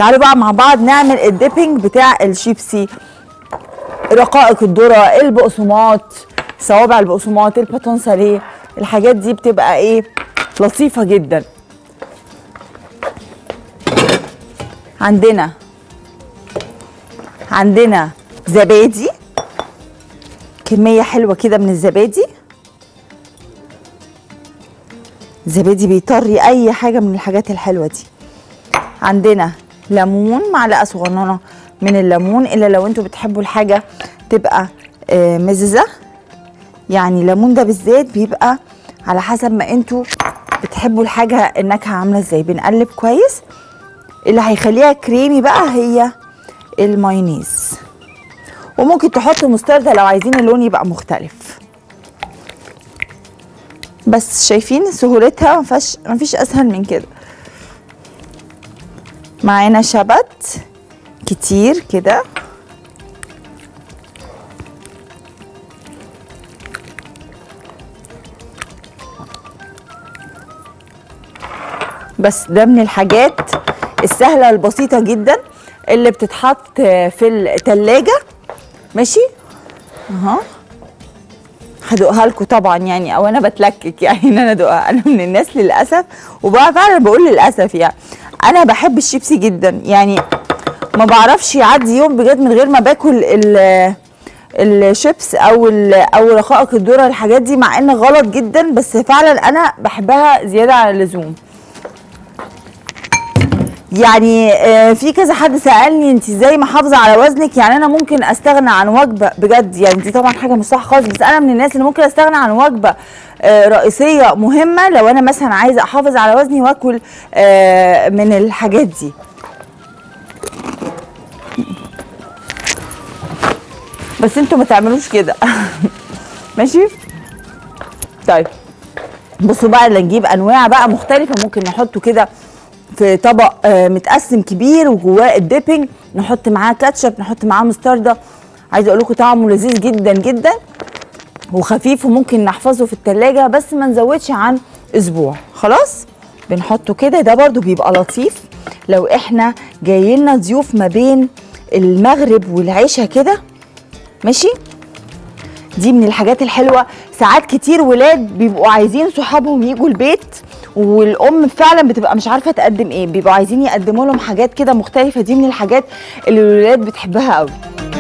تعالوا بقى مع بعض نعمل الديبنج بتاع الشيبسي رقائق الذره البقسماط صوابع البقسماط الباتون ساليه الحاجات دي بتبقى ايه لطيفه جدا عندنا عندنا زبادي كميه حلوه كده من الزبادي الزبادي بيطري اي حاجه من الحاجات الحلوه دي عندنا ليمون معلقه صغننه من الليمون الا لو انتوا بتحبوا الحاجه تبقى آه، مززه يعني الليمون ده بالذات بيبقى على حسب ما انتوا بتحبوا الحاجه النكهه عامله ازاي بنقلب كويس اللي هيخليها كريمي بقى هي المايونيز وممكن تحطوا مستردة لو عايزين اللون يبقى مختلف بس شايفين سهولتها مفيش مفيش اسهل من كده معانا شبت كتير كده بس ده من الحاجات السهله البسيطه جدا اللي بتتحط في التلاجة ماشي اها هدوقها لكم طبعا يعني او انا بتلكك يعني ان انا ادوقها انا من الناس للاسف وبقى فعلا بقول للاسف يعني انا بحب الشيبسي جدا يعني ما بعرفش يعدي يوم بجد من غير ما باكل ال الشيبس او ال او رقائق الذره الحاجات دي مع ان غلط جدا بس فعلا انا بحبها زياده عن اللزوم يعني آه، في كذا حد سالني انت ازاي محافظه على وزنك يعني انا ممكن استغنى عن وجبه بجد يعني دي طبعا حاجه مش صح خالص بس انا من الناس اللي ممكن استغنى عن وجبه آه، رئيسيه مهمه لو انا مثلا عايزه احافظ على وزني واكل آه، من الحاجات دي بس انتوا ما تعملوش كده ماشي طيب بصوا بقى اللي نجيب انواع بقى مختلفه ممكن نحطه كده في طبق آه، متقسم كبير وجواه الديبنج نحط معاه كاتشب نحط معاه مستردة عايزه اقول لكم طعمه لذيذ جدا جدا وخفيف وممكن نحفظه في التلاجة بس ما نزودش عن اسبوع خلاص بنحطه كده ده برضو بيبقى لطيف لو احنا جاي لنا ضيوف ما بين المغرب والعشاء كده ماشي دي من الحاجات الحلوه ساعات كتير ولاد بيبقوا عايزين صحابهم يجوا البيت والام فعلا بتبقى مش عارفه تقدم ايه بيبقوا عايزين يقدموا لهم حاجات كده مختلفه دي من الحاجات اللي الولاد بتحبها قوي